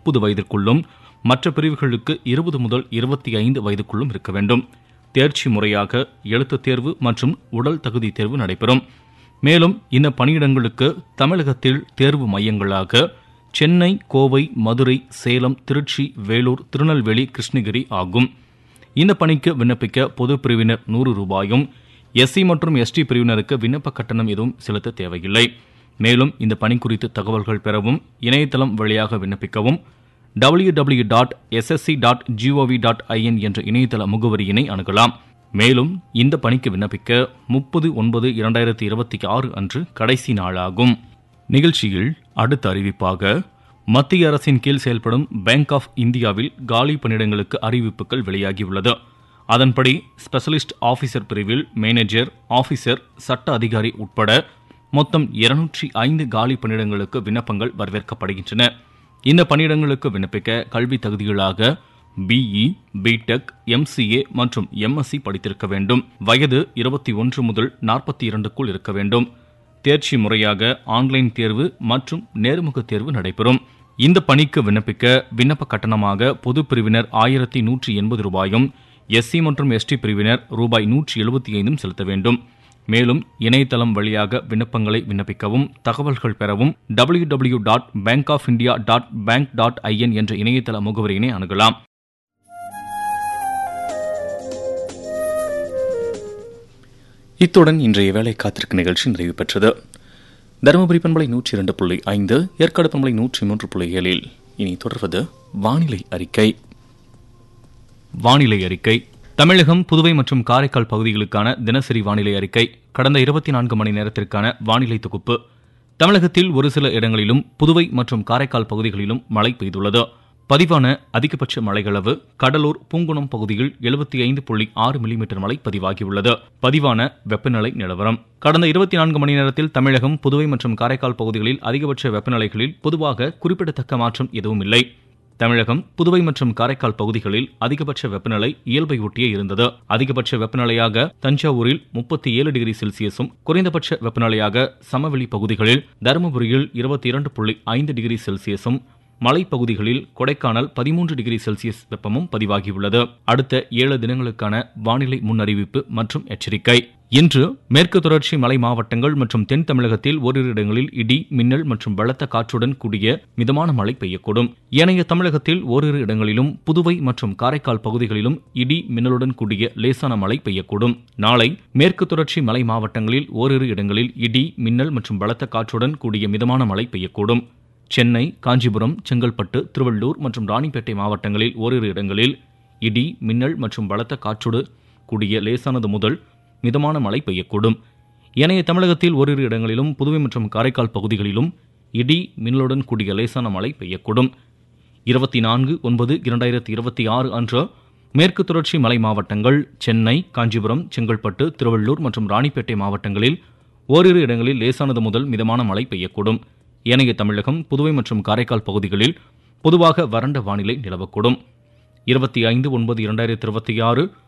முப்பது வயதிற்குள்ளும் மற்ற பிரிவுகளுக்கு இருபது முதல் இருபத்தி ஐந்து வயதுக்குள்ளும் இருக்க வேண்டும் தேர்ச்சி முறையாக எழுத்துத் தேர்வு மற்றும் உடல் தகுதி தேர்வு நடைபெறும் மேலும் இந்த பணியிடங்களுக்கு தமிழகத்தில் தேர்வு மையங்களாக சென்னை கோவை மதுரை சேலம் திருச்சி வேலூர் திருநெல்வேலி கிருஷ்ணகிரி ஆகும் இந்த பணிக்கு விண்ணப்பிக்க பொது பிரிவினர் நூறு ரூபாயும் எஸ்சி மற்றும் எஸ்டி பிரிவினருக்கு விண்ணப்ப கட்டணம் எதுவும் செலுத்த தேவையில்லை மேலும் இந்த பணி குறித்து தகவல்கள் பெறவும் இணையதளம் வழியாக விண்ணப்பிக்கவும் W W dot SSC dot GOV dot IN என்ற இணையதள முகவரியினை அணுகலாம் மேலும் இந்த பணிக்கு விண்ணப்பிக்க முப்பது ஒன்பது இரண்டாயிரத்தி இருபத்தி ஆறு அன்று கடைசி நாளாகும் நிகழ்ச்சியில் அடுத்த அறிவிப்பாக மத்திய அரசின் கீழ் செயல்படும் பேங்க் ஆஃப் இந்தியாவில் காலி பணியிடங்களுக்கு அறிவிப்புகள் வெளியாகியுள்ளது அதன்படி ஸ்பெஷலிஸ்ட் ஆபீசர் பிரிவில் மேனேஜர் ஆபீசர் சட்ட அதிகாரி உட்பட மொத்தம் இருநூற்றி ஐந்து காலி பணியிடங்களுக்கு விண்ணப்பங்கள் வரவேற்கப்படுகின்றன இந்த பணியிடங்களுக்கு விண்ணப்பிக்க கல்வி தகுதிகளாக பிஇ பிடெக் எம்சிஏ மற்றும் எம்எஸ்சி படித்திருக்க வேண்டும் வயது இருபத்தி ஒன்று முதல் நாற்பத்தி இரண்டுக்குள் இருக்க வேண்டும் தேர்ச்சி முறையாக ஆன்லைன் தேர்வு மற்றும் நேர்முக தேர்வு நடைபெறும் இந்த பணிக்கு விண்ணப்பிக்க விண்ணப்ப கட்டணமாக பொது பிரிவினர் ஆயிரத்தி நூற்றி எண்பது ரூபாயும் எஸ்சி மற்றும் எஸ்டி பிரிவினர் ரூபாய் நூற்றி எழுபத்தி ஐந்தும் செலுத்த வேண்டும் மேலும் இணையதளம் வழியாக விண்ணப்பங்களை விண்ணப்பிக்கவும் தகவல்கள் பெறவும் W W dot bank of India dot bank dot IN என்ற இணையதள முகவரியினை அணுகலாம் இத்துடன் இன்றைய வேலை காத்திருக்கும் நிகழ்ச்சி நிறைவு பெற்றது தருமபுரி பண்பலை நூற்றி இரண்டு புள்ளி ஐந்து ஏற்காடு பண்பலை நூற்றி மூன்று புள்ளி ஏழில் இனி தொடர்வது வானிலை அறிக்கை வானிலை அறிக்கை தமிழகம் புதுவை மற்றும் காரைக்கால் பகுதிகளுக்கான தினசரி வானிலை அறிக்கை கடந்த இருபத்தி நான்கு மணி நேரத்திற்கான வானிலை தொகுப்பு தமிழகத்தில் ஒரு சில இடங்களிலும் புதுவை மற்றும் காரைக்கால் பகுதிகளிலும் மழை பெய்துள்ளது பதிவான அதிகபட்ச மழைகளவு கடலூர் பூங்குணம் பகுதியில் எழுபத்தி ஐந்து புள்ளி ஆறு மில்லிமீட்டர் மழை பதிவாகியுள்ளது பதிவான வெப்பநிலை நிலவரம் கடந்த இருபத்தி நான்கு மணி நேரத்தில் தமிழகம் புதுவை மற்றும் காரைக்கால் பகுதிகளில் அதிகபட்ச வெப்பநிலைகளில் பொதுவாக குறிப்பிடத்தக்க மாற்றம் எதுவும் இல்லை தமிழகம் புதுவை மற்றும் காரைக்கால் பகுதிகளில் அதிகபட்ச வெப்பநிலை இயல்பை ஒட்டியே இருந்தது அதிகபட்ச வெப்பநிலையாக தஞ்சாவூரில் முப்பத்தி ஏழு டிகிரி செல்சியஸும் குறைந்தபட்ச வெப்பநிலையாக சமவெளி பகுதிகளில் தருமபுரியில் இருபத்தி இரண்டு புள்ளி ஐந்து டிகிரி செல்சியஸும் மலைப்பகுதிகளில் கொடைக்கானல் பதிமூன்று டிகிரி செல்சியஸ் வெப்பமும் பதிவாகியுள்ளது அடுத்த ஏழு தினங்களுக்கான வானிலை முன்னறிவிப்பு மற்றும் எச்சரிக்கை இன்று மேற்கு தொடர்ச்சி மலை மாவட்டங்கள் மற்றும் தென் தமிழகத்தில் ஓரிரு இடங்களில் இடி மின்னல் மற்றும் பலத்த காற்றுடன் கூடிய மிதமான மழை பெய்யக்கூடும் ஏனைய தமிழகத்தில் ஓரிரு இடங்களிலும் புதுவை மற்றும் காரைக்கால் பகுதிகளிலும் இடி மின்னலுடன் கூடிய லேசான மழை பெய்யக்கூடும் நாளை மேற்கு தொடர்ச்சி மலை மாவட்டங்களில் ஓரிரு இடங்களில் இடி மின்னல் மற்றும் பலத்த காற்றுடன் கூடிய மிதமான மழை பெய்யக்கூடும் சென்னை காஞ்சிபுரம் செங்கல்பட்டு திருவள்ளூர் மற்றும் ராணிப்பேட்டை மாவட்டங்களில் ஓரிரு இடங்களில் இடி மின்னல் மற்றும் பலத்த காற்றோடு கூடிய லேசானது முதல் மிதமான மழை பெய்யக்கூடும் ஏனைய தமிழகத்தில் ஓரிரு இடங்களிலும் புதுவை மற்றும் காரைக்கால் பகுதிகளிலும் இடி மின்னலுடன் கூடிய லேசான மழை பெய்யக்கூடும் இருபத்தி நான்கு ஒன்பது இரண்டாயிரத்தி இருபத்தி ஆறு அன்று மேற்கு தொடர்ச்சி மலை மாவட்டங்கள் சென்னை காஞ்சிபுரம் செங்கல்பட்டு திருவள்ளூர் மற்றும் ராணிப்பேட்டை மாவட்டங்களில் ஓரிரு இடங்களில் லேசானது முதல் மிதமான மழை பெய்யக்கூடும் ஏனைய தமிழகம் புதுவை மற்றும் காரைக்கால் பகுதிகளில் பொதுவாக வறண்ட வானிலை நிலவக்கூடும் இருபத்தி ஐந்து ஒன்பது இரண்டாயிரத்தி இருபத்தி ஆறு